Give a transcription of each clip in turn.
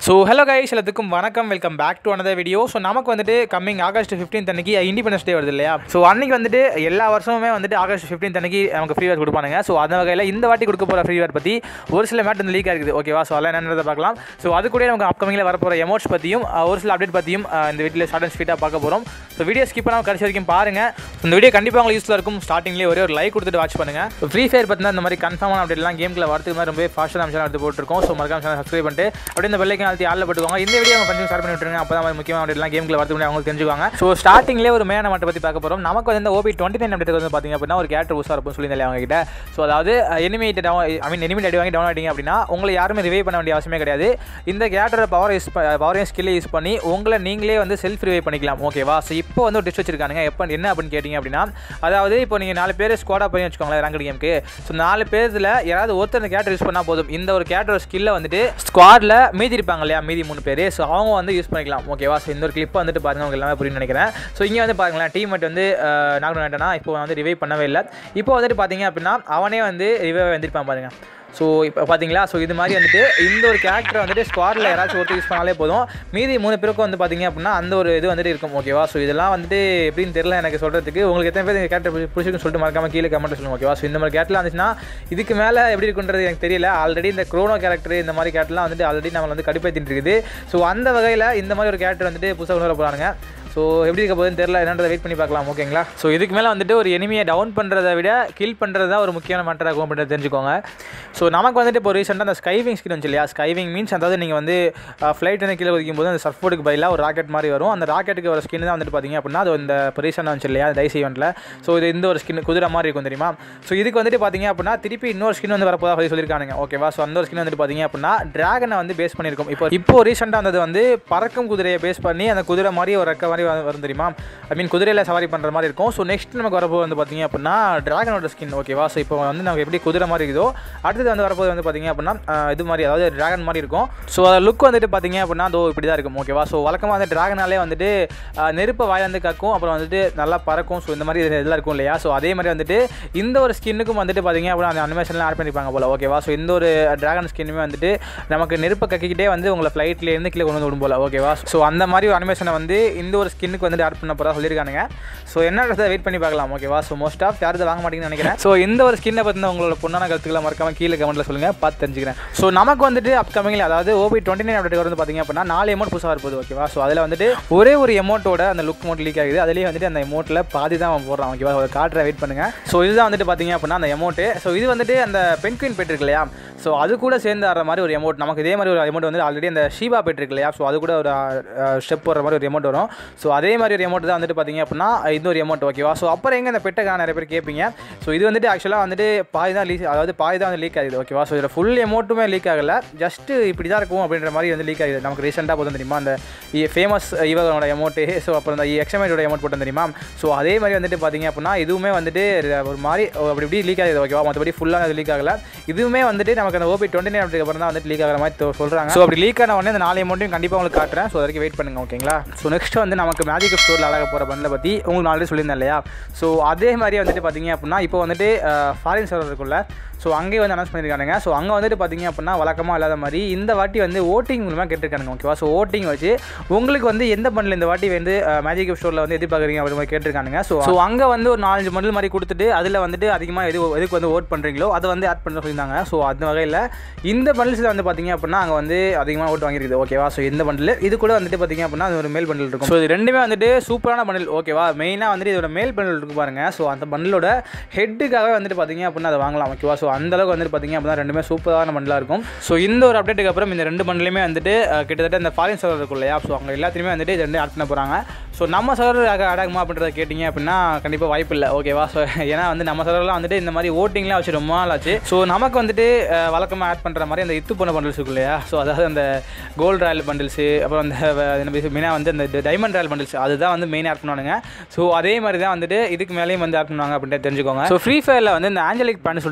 so hello guys எல்லாத்துக்கும் வணக்கம் welcome back to another video so நமக்கு வந்துட்டு கம்மிங் ஆகஸ்ட் 15th அன்னைக்கு இண்டிபெண்டன்ஸ் டே வருது இல்லையா ஸோ அன்னைக்கு வந்துட்டு எல்லா வருஷமுமே வந்துட்டு ஆகஸ்ட் 15th அன்னைக்கு நமக்கு ஃப்ரீ வேர் கொடுப்பானுங்க ஸோ அந்த வகையில் இந்த வாட்டி கொடுக்க போகிற ஃப்ரீ வேர் பற்றி ஒரு சில மேட் வந்து லீக் இருக்குது ஓகேவா ஸோ அதெல்லாம் என்னன்றதை பார்க்கலாம் ஸோ அது கூட நமக்கு அப்கமிங்கில் வரப்போகிற எமோட்ஸ் பற்றியும் அஹ், ஒரு சில அப்டேட் பற்றியும் அஹ், இந்த வீட்டில் ஷார்ட் அண்ட் ஸ்வீட்டாக பார்க்க போகிறோம் ஸோ வீடியோ ஸ்கிப் பண்ணாமல் கடைசி வரைக்கும் பாருங்கள் இந்த வீடியோ கண்டிப்பாக உங்களுக்கு யூஸ்ஃபுல்லாக இருக்கும் ஸ்டார்டிங்லேயே ஒரே ஒரு லைக் கொடுத்துட்டு வாட்ச் பண்ணுங்கள் ஃப்ரீ ஃபயர் பற்றினா இந்த மாதிரி கன்ஃபார்மான அப்டேட்லாம் கேமில் வரதுக்கு மாதிரி ரொம்ப ஃபாஸ்ட்டாக அம்சம் எடுத்து போட்டுருக்கோம் ஸோ மறக்காம சேனல் சப்ஸ்கிரைப் பண்ணிட்டு அப்படியே இந்த பெல்லைக்கன் அழுத்தி ஆளில் போட்டுக்கோங்க இந்த வீடியோ கொஞ்சம் ஸ்டார்ட் பண்ணி விட்டுருங்க அப்போ தான் முக்கியமாக அப்டேட்லாம் கேமில் வரதுக்கு முன்னாடி அவங்க தெரிஞ்சுக்குவாங்க ஸோ ஸ்டார்டிங்லேயே ஒரு மேன மட்டும் பற்றி பார்க்க போகிறோம் நமக்கு வந்து இந்த ஓபி டுவெண்ட்டி நைன் அப்டேட் வந்து பார்த்தீங்க அப்படின்னா ஒரு கேரக்டர் உஷாக இருக்கும் சொல்லியிருந்தாலே அவங்க கிட்ட ஸோ அதாவது எனிமேட் ஐ மீன் எனிமேட் அடி வாங்கி டவுன் ஆகிட்டீங்க அப்படின்னா உங்களை யாருமே ரிவைவ் பண்ண வேண்டிய அவசியமே கிடையாது இந்த கேரக்டர் பவர் யூஸ் பவரையும் ஸ்கில்லை யூஸ் பண்ணி உங்களை நீங்களே வந்து செல்ஃப் ரிவைவ் பண்ணிக்கலாம் ஓகேவா ஸோ இப்போ வந்து ஒரு டிஷ் வச்சிருக்காங்க எப்போ என்ன அப்படின்னு கேட்டிங்க அப்படின்னா அதாவது இப்போ நீங்கள் நாலு பேர் ஸ்குவாடாக பண்ணி வச்சுக்கோங்களேன் ரேங்கட் கேமுக்கு ஸோ நாலு பேரில் யாராவது ஒருத்தர் இந்த கேரக்டர் யூஸ் பண்ணால் போதும் இந்த ஒரு கேரக்டர் ஸ்கில்லை வந்துட்டு ஸ்குவாடில் மீதி இருப்பாங்க இல்லையா மீதி மூணு பேர் ஸோ அவங்க வந்து யூஸ் பண்ணிக்கலாம் ஓகேவா ஸோ இந்த ஒரு கிளிப்பை வந்துட்டு பாருங்க உங்களுக்கு எல்லாமே புரியும் நினைக்கிறேன் ஸோ இங்கே வந்து பாருங்களேன் டீம் மட்டும் வந்து நாகூர் ஆகிட்டனா இப்போ வந்து ரிவைவ் பண்ணவே இல்லை இப்போ வந்துட்டு பார்த்தீங்க அப்படின்னா அவனே வந்து ரிவைவ் வந்திருப்பான் பாருங்க ஸோ இப்போ பார்த்தீங்களா ஸோ இது மாதிரி வந்துட்டு இந்த ஒரு கேரக்டரை வந்துட்டு ஸ்குவாடில் யாராச்சும் ஒருத்தர் யூஸ் பண்ணாலே போதும் மீதி மூணு பேருக்கும் வந்து பார்த்தீங்க அப்படின்னா அந்த ஒரு இது வந்துட்டு இருக்கும் ஓகேவா ஸோ இதெல்லாம் வந்துட்டு எப்படின்னு தெரியல எனக்கு சொல்கிறதுக்கு உங்களுக்கு எத்தனை பேர் இந்த கேரக்டர் பிடிச்சிருக்குன்னு சொல்லிட்டு மறக்காம கீழே கமெண்ட் சொல்லுங்க ஓகேவா ஸோ இந்த மாதிரி கேரக்டர்லாம் இருந்துச்சுன்னா இதுக்கு மேலே எப்படி இருக்குன்றது எனக்கு தெரியல ஆல்ரெடி இந்த க்ரோனோ கேரக்டர் இந்த மாதிரி கேரக்டர்லாம் வந்துட்டு ஆல்ரெடி நம்ம வந்து கடுப்பேற்றிட்டு இருக்குது ஸோ அந்த வகையில் இந்த மாதிரி ஒரு கேரக்டர் வந்துட்டு புதுசாக கொண்டு வர போகிறாங்க ஸோ எப்படி இருக்க போகுதுன்னு தெரியல என்னன்றதை வெயிட் பண்ணி பார்க்கலாம் ஓகேங்களா ஸோ இதுக்கு மேலே வந்துட்டு ஒரு எனிமியை டவுன் பண்ணுறதை விட கில் பண்ணுறது தான் ஒரு முக்கியமான மேட்டராக இருக்கும் அப்படின்றத தெரிஞ்சுக்கோங்க ஸோ நமக்கு வந்துட்டு இப்போ ரீசெண்டாக அந்த ஸ்கைவிங் ஸ்கின் வந்துச்சு இல்லையா ஸ்கைவிங் மீன்ஸ் அதாவது நீங்கள் வந்து ஃப்ளைட் வந்து கீழே குதிக்கும் போது அந்த சர்ஃப் போர்டுக்கு பதிலாக ஒரு ராக்கெட் மாதிரி வரும் அந்த ராக்கெட்டுக்கு ஒரு ஸ்கின் தான் வந்துட்டு பார்த்தீங்க அப்படின்னா அது இந்த இப்போ ரீசெண்டாக வந்துச்சு இல்லையா டைஸ் ஈவெண்ட்டில் ஸோ இது இந்த ஒரு ஸ்கின் குதிரை மாதிரி இருக்கும் தெரியுமா ஸோ இதுக்கு வந்துட்டு பார்த்தீங்க அப்படின்னா திருப்பி இன்னொரு ஸ்கின் வந்து வரப்போதாக சொல்லி சொல்லியிருக்காங்க ஓகேவா ஸோ அந்த ஒரு ஸ்கின் வந்துட்டு பார்த்தீங்க அப்படின்னா டிராகனை வந்து பேஸ் பண்ணியிருக்கும் இப்போ இப்போ ரீசெண்டாக வந்தது வந்து பறக்கும் குதிரையை பேஸ் பண்ணி அந்த குதிரை மாதிரி ஒரு ரெக்க மாதிரி வ- வரும் தெரியுமா ஐ மீன் குதிரையில் சவாரி பண்ணுற மாதிரி இருக்கும் ஸோ நெக்ஸ்ட் நமக்கு வரப்போ வந்து பார்த்தீங்க அப்படின்னா டிராகனோட ஸ்கின் ஓகேவா ஸோ இப்போ வந்து நமக்கு எப்படி குதிரை மாதிரி இருக்குதோ அடுத்தது வந்து வரப்போது வந்து பார்த்தீங்க அப்படின்னா ஆஹ், இது மாதிரி அதாவது டிராகன் மாதிரி இருக்கும் ஸோ அதோட லுக் வந்துட்டு பார்த்தீங்க அப்படின்னா அதோ இப்படி தான் இருக்கும் ஓகேவா ஸோ வழக்கமாக வந்து டிராகனாலே வந்துட்டு ஆஹ், நெருப்பை வாயில வந்து கக்கும் அப்புறம் வந்துட்டு நல்லா பறக்கும் ஸோ இந்த மாதிரி இது இதெல்லாம் இருக்கும் இல்லையா ஸோ அதே மாதிரி வந்துட்டு இந்த ஒரு ஸ்கின்னுக்கும் வந்துட்டு பார்த்தீங்க அப்படின்னா அந்த அனிமேஷன்லாம் ஆட் பண்ணிப்பாங்க போல ஓகேவா ஸோ இந்த ஒரு டிராகன் ஸ்கின்னுமே வந்துட்டு நமக்கு நெருப்பை கக்கிக்கிட்டே வந்து உங்களை ஃப்ளைட்லேருந்து கீழே கொண்டு வந்து விடும் போல ஓகேவா ஸோ அந்த மாதிரி ஒரு அனிமேஷனை வந்து இந்த ஒரு ஸ்கின்னுக்கு வந்துட்டு ஆட் பண்ண போகிறா சொல்லியிருக்கானுங்க ஸோ என்னன்றதை வெயிட் பண்ணி பார்க்கலாம் ஓகேவா ஸோ மோஸ்ட் ஆஃப் யாரும் இதை வாங்க மாட்டீங்கன்னு நினைக்கிறேன் ஸோ இந்த ஒரு ஸ்கின்னை பற்றின உங்களோட பொண்ணான கருத்துக்களை மறக்காம கீழே கமெண்ட்டில் சொல்லுங்கள் பார்த்து தெரிஞ்சுக்கிறேன் ஸோ நமக்கு வந்துட்டு அப்கமிங்கில் அதாவது ஓபி டுவெண்ட்டி நைன் அப்டேட் வந்து பார்த்தீங்க அப்படின்னா நாலு எமௌண்ட் புதுசாக இருப்பது ஓகேவா ஸோ அதில் வந்துட்டு ஒரே ஒரு எமௌண்ட்டோட அந்த லுக் மோட் லீக் ஆகுது அதுலேயே வந்துட்டு அந்த எமௌண்ட்டில் பாதி தான் அவன் போடுறான் ஓகேவா அதை காட்டுற வெயிட் பண்ணுங்கள் ஸோ இதுதான் வந்துட்டு பார்த்தீங்க அப்படின்னா அந்த எமௌண்ட்டு ஸோ இது வந்துட்டு அந்த பென்குயின் பெட் இருக்கு இல்லையா ஸோ அது கூட சேர்ந்து ஆடுற மாதிரி ஒரு எமௌண்ட் நமக்கு இதே மாதிரி ஒரு எமௌண்ட் வந்து ஆல்ரெடி அந்த ஷீபா பெட் இருக்கு இல்லையா ஸோ அது கூட ஒரு ஸ்டெப் போடுற மாதிரி ஒரு எமௌண்ட் வரும் ஸோ அதே மாதிரி ஒரு எமௌண்ட் தான் வந்துட்டு பார்த்தீங்க அப்படின்னா இது ஒரு எமௌண்ட் ஓகேவா ஸோ அப்புறம் எங்கே இந்த பெட்டை நிறைய பேர் கேட்பீங்க ஸோ இது வந்துட்டு ஆக்சுவலாக வந்துட்டு பாதி தான் லீக் அதாவது பாதி தான் வந்து லீக் ஆகுது ஓகேவா ஸோ இதில் ஃபுல் எமௌண்ட்டுமே லீக் ஆகல ஜஸ்ட் இப்படி தான் இருக்கும் அப்படின்ற மாதிரி வந்து லீக் ஆகுது நமக்கு ரீசெண்டாக போதும் தெரியுமா அந்த ஃபேமஸ் இவனோட எமௌண்ட்டு ஸோ அப்புறம் அந்த எக்ஸ்எம்ஐடோட எமௌண்ட் போட்டோம் தெரியுமா ஸோ அதே மாதிரி வந்துட்டு பார்த்தீங்க அப்படின்னா இதுவுமே வந்துட்டு ஒரு மாதிரி அப்படி இப்படி லீக் ஆகுது ஓகேவா மற்றபடி ஃபுல்லாக அது லீக் ஆகல இதுவுமே வந்துட்டு நமக்கு அந்த ஓபி டுவெண்ட்டி நைன் அப்புறம் தான் வந்துட்டு லீக் ஆகிற மாதிரி தொ- சொல்றாங்க ஸோ அப்படி லீக் ஆன உடனே இந்த நாலு அமௌண்ட்டையும் கண்டிப்பாக உங்களுக்கு காட்டுறேன் ஸோ அது வரைக்கும் வெயிட் பண்ணுங்க ஓகேங்களா ஸோ நெக்ஸ்ட் வந்து நமக்கு மேஜிக் ஸ்டோரில் அழக போகிற பண்டில் பற்றி உங்களுக்கு ஆல்ரெடி சொல்லியிருந்தேன் இல்லையா ஸோ அதே மாதிரி வந்துட்டு பார்த்தீங்க அப்படின்னா இப்போ வந்துட்டு ஃபாரின் சர்வர் இருக்குல்ல ஸோ அங்கேயே வந்து அனௌன்ஸ் பண்ணியிருக்காங்க ஸோ அங்கே வந்துட்டு பார்த்தீங்க அப்படின்னா வழக்கமாக இல்லாத மாதிரி இந்த வாட்டி வந்து ஓட்டிங் மூலமாக கேட்டிருக்காங்க ஓகேவா ஸோ ஓட்டிங் வச்சு உங்களுக்கு வந்து எந்த பண்டில் இந்த வாட்டி வந்து மேஜிக் ஸ்டோரில் வந்து எதிர்பார்க்குறீங்க அப்படி மாதிரி கேட்டிருக்காங்க ஸோ ஸோ அங்கே வந்து ஒரு நாலஞ்சு பண்டில் மாதிரி கொடுத்துட்டு அதில் வந்துட்டு அதிகமாக எது எதுக்கு வந்து ஓட் பண்ணுறீங்களோ அதை வந்து ஆட் பண்ண சொல்லியிருந்தாங்க ஸோ அந்த வகையில் இந்த பண்டில்ஸில் வந்து பார்த்தீங்க அப்படின்னா அங்கே வந்து அதிகமாக ஓட் வாங்கியிருக்குது ஓகேவா ஸோ இந்த பண்டில் இது கூட வந்துட்டு பார்த்தீங்க அப்படின்னா அது ஒரு மேல் பண்டில் இருக்கும் ஸோ இது ரெண்டுமே வந்துட்டு சூப்பரான பண்டில் ஓகேவா மெயினாக வந்துட்டு இதோட மேல் பண்டில் இருக்கு பாருங்க ஸோ அந்த பண்டிலோட ஹெட்டுக்காக வந்துட்டு பார்த்தீங்க அப்படின்னா அதை வாங்கலாம் ஓகேவா ஸோ அந்த அளவுக்கு வந்துட்டு பார்த்தீங்க அப்படின்னா ரெண்டுமே சூப்பரான பண்டிலாக இருக்கும் ஸோ இந்த ஒரு அப்டேட்டுக்கு அப்புறம் இந்த ரெண்டு பண்டிலுமே வந்துட்டு அஹ், கிட்டத்தட்ட இந்த ஃபாரின் சர்வர் இருக்கும் இல்லையா ஸோ அவங்க எல்லாத்தையுமே வந்துட்டு இது ரெண்டு ஆட் பண்ண போகிறாங்க ஸோ நம்ம சர்வர் ஆட் ஆகுமா அப்படின்றத கேட்டிங்க அப்படின்னா கண்டிப்பாக வாய்ப்பு இல்லை ஓகேவா ஸோ ஏன்னா வந்து நம்ம சர்வர்லாம் வந்துட்டு இந்த மாதிரி ஓட்டிங்லாம் வச்சு ரொம்ப நாள் ஆச்சு ஸோ நமக்கு வந்துட்டு அஹ், வழக்கமாக ஆட் பண்ணுற மாதிரி அந்த இத்து போன பண்டில்ஸ் இருக்கும் இல்லையா ஸோ அதாவது அந்த கோல்டு ராயல் பண்டில்ஸு அப்புறம் அந்த மெயினாக வந்து அந்த டைமண்ட் ராயல் பண்டில்ஸ் அதுதான் வந்து மெயின் ஆட் பண்ணுவானுங்க ஸோ அதே மாதிரி தான் வந்துட்டு இதுக்கு மேலேயும் வந்து ஆட் பண்ணுவாங்க அப்படின்ட்டு தெரிஞ்சுக்கோங்க ஸோ ஃப்ரீ ஃபயரில் வந்து இந்த ஆஞ்சலிக் பேண்ட் சொல்லிட்டு ஒன்று இருக்கும்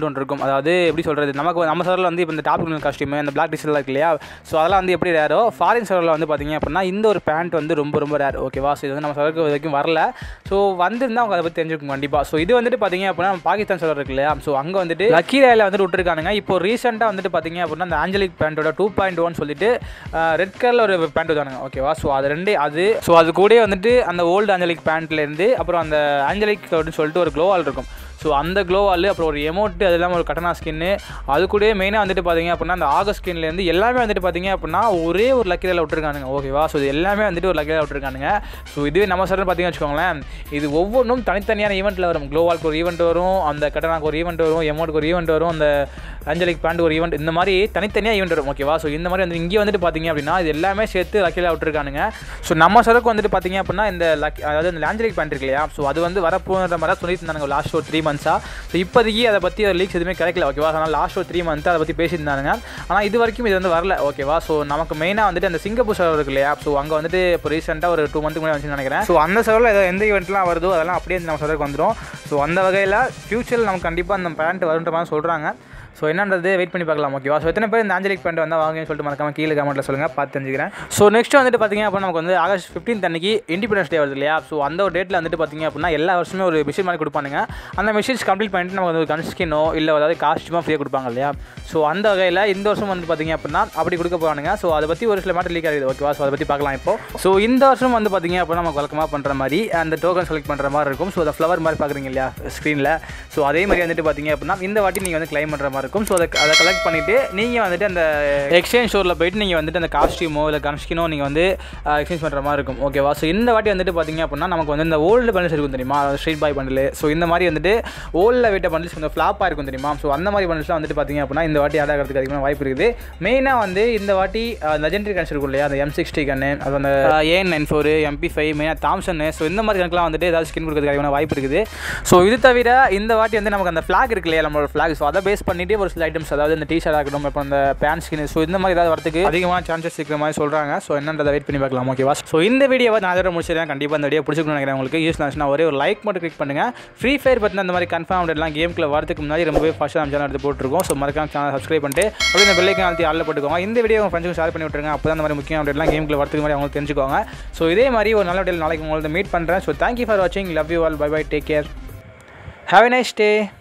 அதாவது எப்படி சொல்கிறது நமக்கு நம்ம சர்வரில் வந்து இப்போ இந்த டாப் காஸ்டியூம் இந்த பிளாக் டிஷர்ட்லாம் இருக்கு இல்லையா ஸோ அதெல்லாம் வந்து எப்படி ரேரோ ஃபாரின் சர்வரில் வந்து பார்த்தீங்க அப்படின்னா இந்த ஒரு பேண்ட் வந்து ரொம்ப ரொம்ப ரேர் ஓகேவா ஸோ இது வந்து நம்ம சர்வருக்கு வரைக்கும் வரல ஸோ வந்திருந்தா அவங்க அதை பற்றி தெரிஞ்சுக்கும் கண்டிப்பாக ஸோ இது வந்துட்டு பார்த்தீங்க அப்படின்னா நம்ம பாகிஸ்தான் சர்வர் இருக்கு இல்லையா ஸோ அங்கே வந்துட்டு லக்கி ரேயில் வந்துட்டு விட்டுருக்கானுங்க இப்போ ரீசெண்டாக வந்துட்டு பார்த்தீங்க அப்படின்னா அந்த ஆஞ்சலிக் பேண்ட்டோட டூ பாயிண்ட் ஒன் சொல்லிட்டு ரெட் கலரில் ஒரு பேண்ட் வந்தானுங்க ஓகேவா ஸோ அது ரெண்டே அது ஸோ அது கூட வந்துட்டு அந்த ஓல்டு ஆஞ்சலிக் பேண்ட்லேருந்து அப்புறம் அந்த ஆஞ்சலிக் அப்படின்னு சொல்லிட்டு ஒரு க்ளோவால் இருக்கும் ஸோ அந்த க்ளோவால் அப்புறம் ஒரு எமௌண்ட்டு அது இல்லாமல் ஒரு கட்டனா ஸ்கின்னு அது கூட மெயினாக வந்துட்டு பார்த்தீங்க அப்படின்னா அந்த ஆகஸ்ட் ஸ்கின்லேருந்து எல்லாமே வந்துட்டு பார்த்தீங்க அப்படின்னா ஒரே ஒரு லக்கியில் விட்டுருக்கானுங்க ஓகேவா ஸோ இது எல்லாமே வந்துட்டு ஒரு லக்கியில் விட்டுருக்கானுங்க ஸோ இதுவே நம்ம சர்வர் பார்த்தீங்கன்னு வச்சுக்கோங்களேன் இது ஒவ்வொன்றும் தனித்தனியான ஈவெண்ட்டில் வரும் க்ளோவால்க்கு ஒரு ஈவெண்ட் வரும் அந்த கட்டனாக்கு ஒரு ஈவெண்ட் வரும் எமௌண்ட்டுக்கு ஒரு ஈவெண்ட் வரும் அந்த அஞ்சலிக் பேண்ட் ஒரு ஈவெண்ட் இந்த மாதிரி தனித்தனியாக ஈவெண்ட் வரும் ஓகேவா ஸோ இந்த மாதிரி வந்து இங்கே வந்துட்டு பார்த்தீங்க அப்படின்னா இது எல்லாமே சேர்த்து லக்கியில் விட்டுருக்கானுங்க ஸோ நம்ம சரக்கு வந்துட்டு பார்த்தீங்க அப்படின்னா இந்த லக் அதாவது இந்த லாஞ்சலிக் பேண்ட் இருக்கு இல்லையா ஸோ அது வந்து வரப்போன்ற மாதிரி தான் சொல்லிட்டு இருந்தாங்க லாஸ்ட் ஒரு த்ரீ மந்த்ஸாக ஸோ இப்போதைக்கு அதை பற்றி ஒரு லீக்ஸ் எதுவுமே கிடைக்கல ஓகேவா அதனால் லாஸ்ட் ஒரு த்ரீ மந்த்து அதை பற்றி பேசியிருந்தாங்க ஆனால் இது வரைக்கும் இது வந்து வரல ஓகேவா ஸோ நமக்கு மெயினாக வந்துட்டு அந்த சிங்கப்பூர் சர்வர் இருக்கு இல்லையா ஸோ அங்கே வந்துட்டு இப்போ ரீசெண்டாக ஒரு டூ மந்த்துக்கு முன்னாடி வந்துச்சுன்னு நினைக்கிறேன் ஸோ அந்த சர்வரில் ஏதோ எந்த ஈவெண்ட்லாம் வருதோ அதெல்லாம் அப்படியே நம்ம சர்வருக்கு வந்துடும் ஸோ அந்த வகையில் ஃபியூச்சரில் நமக்கு கண்டிப்பாக அந்த பேண்ட் வருன்ற மாதிரி சொல்கிறாங்க ஸோ என்னன்றது வெயிட் பண்ணி பார்க்கலாம் ஓகேவா ஸோ எத்தனை பேர் இந்த ஆஞ்சலிக் பேண்ட் வந்தால் வாங்கன்னு சொல்லிட்டு மறக்காம கீழே கமெண்ட்டில் சொல்லுங்கள் பார்த்து தெரிஞ்சுக்கிறேன் ஸோ நெக்ஸ்ட் வந்துட்டு பார்த்தீங்க அப்படின்னா நமக்கு வந்து ஆகஸ்ட் ஃபிஃப்டீன் அன்னைக்கு இண்டிபெண்டன்ஸ் டே வருது இல்லையா ஸோ அந்த ஒரு டேட்டில் வந்துட்டு பார்த்தீங்க அப்படின்னா எல்லா வருஷமே ஒரு மிஷின் மாதிரி கொடுப்பானுங்க அந்த மிஷின்ஸ் கம்ப்ளீட் பண்ணிட்டு நமக்கு வந்து ஒரு கன்ஸ்கினோ இல்லை அதாவது காஸ்ட்யூமாக ஃப்ரீயாக கொடுப்பாங்க இல்லையா ஸோ அந்த வகையில் இந்த வருஷம் வந்து பார்த்தீங்க அப்படின்னா அப்படி கொடுக்க போகிறானுங்க ஸோ அதை பற்றி ஒரு சில மாட்டு லீக் ஆகுது ஓகேவா ஸோ அதை பற்றி பார்க்கலாம் இப்போ ஸோ இந்த வருஷம் வந்து பார்த்தீங்க அப்படின்னா நமக்கு வழக்கமாக பண்ணுற மாதிரி அந்த டோக்கன் செலக்ட் பண்ணுற மாதிரி இருக்கும் ஸோ அந்த ஃப்ளவர் மாதிரி பார்க்குறீங்க இல்லையா ஸ்க்ரீனில் ஸோ அதே மாதிரி வந்துட்டு பார்த்தீங்க அப்படின்னா இந்த வாட்டி நீங்கள் வந்து கிளைம் பண்ணுற மாதிரி இருக்கும் ஸோ அதை அதை கலெக்ட் பண்ணிவிட்டு நீங்கள் வந்துட்டு அந்த எக்ஸ்சேஞ்ச் ஸ்டோரில் போயிட்டு நீங்கள் வந்துட்டு அந்த காஸ்டியூமோ இல்லை கன்ஸ்கினோ நீங்கள் வந்து எக்ஸ்சேஞ்ச் பண்ணுற மாதிரி இருக்கும் ஓகேவா ஸோ இந்த வாட்டி வந்துட்டு பார்த்தீங்க அப்படின்னா நமக்கு வந்து இந்த ஓல்டு பண்டில்ஸ் இருக்கும் தெரியுமா ஸ்ட்ரீட் பாய் பண்டில் ஸோ இந்த மாதிரி வந்துட்டு ஓல்டில் விட்ட பண்டில்ஸ் கொஞ்சம் ஃப்ளாப்பாக இருக்கும் தெரியுமா ஸோ அந்த மாதிரி பண்டில்ஸ்லாம் வந்துட்டு பார்த்தீங்க அப்படின்னா இந்த வாட்டி ஆட் ஆகிறதுக்கு அதிகமாக வாய்ப்பு இருக்குது மெயினாக வந்து இந்த வாட்டி லெஜெண்டரி கன்ஸ் இருக்கும் இல்லையா அந்த எம் சிக்ஸ்டி கன்னு அது அந்த AN nine four MP five மெயினாக தாம்சன் ஸோ இந்த மாதிரி கணக்கெலாம் வந்துட்டு ஏதாவது ஸ்கின் கொடுக்கறதுக்கு அதிகமான வாய்ப்பு இருக்குது ஸோ இது தவிர இந்த வாட்டி வந்து நமக்கு அந்த ஃப்ளாக் இருக்கு இல்லையா நம்மளோட ஃப்ளாக் ஸோ அதை பேஸ் பண்ணிட்டு ஒரு சில ஐட்டம்ஸ் அதாவது இந்த டிஷர்ட் ஆகட்டும் இப்போ அந்த பேண்ட் ஸ்கின் ஸோ இந்த மாதிரி ஏதாவது வரதுக்கு அதிகமான சான்சஸ் இருக்கிற மாதிரி சொல்கிறாங்க ஸோ என்னன்றதை வெயிட் பண்ணி பார்க்கலாம் ஓகேவா ஸோ இந்த வீடியோவை நான் அதோட முடிச்சிடறேன் கண்டிப்பாக இந்த வீடியோ பிடிச்சிக்கணும்னு நினைக்கிறேன் உங்களுக்கு யூஸ் ஆச்சுன்னா ஒரே ஒரு லைக் மட்டும் கிளிக் பண்ணுங்கள் ஃப்ரீ ஃபயர் பற்றின அந்த மாதிரி கன்ஃபார்ம் எல்லாம் கேம்க்குள்ள வரதுக்கு முன்னாடி ரொம்பவே ஃபஸ்ட்டாக நம்ம சேனல் எடுத்து போட்டுருக்கோம் ஸோ மறக்காம சேனல் சப்ஸ்கிரைப் பண்ணிட்டு அப்படியே இந்த பெல்லைக்கன் அழுத்தி ஆளில் போட்டுக்கோங்க இந்த வீடியோ உங்கள் ஃப்ரெண்ட்ஸுக்கு ஷேர் பண்ணி விட்டுருங்க அப்போ தான் அந்த மாதிரி முக்கியம் அப்டேட்லாம் கேம்க்குள்ள வரதுக்கு மாதிரி அவங்களுக்கு தெரிஞ்சுக்கோங்க ஸோ இதே மாதிரி ஒரு நல்ல வீடியோ நாளைக்கு உங்களுக்கு மீட் பண்ணுறேன் ஸோ தேங்க்யூ ஃபார் வாட்சிங் love you all bye bye take care have a nice day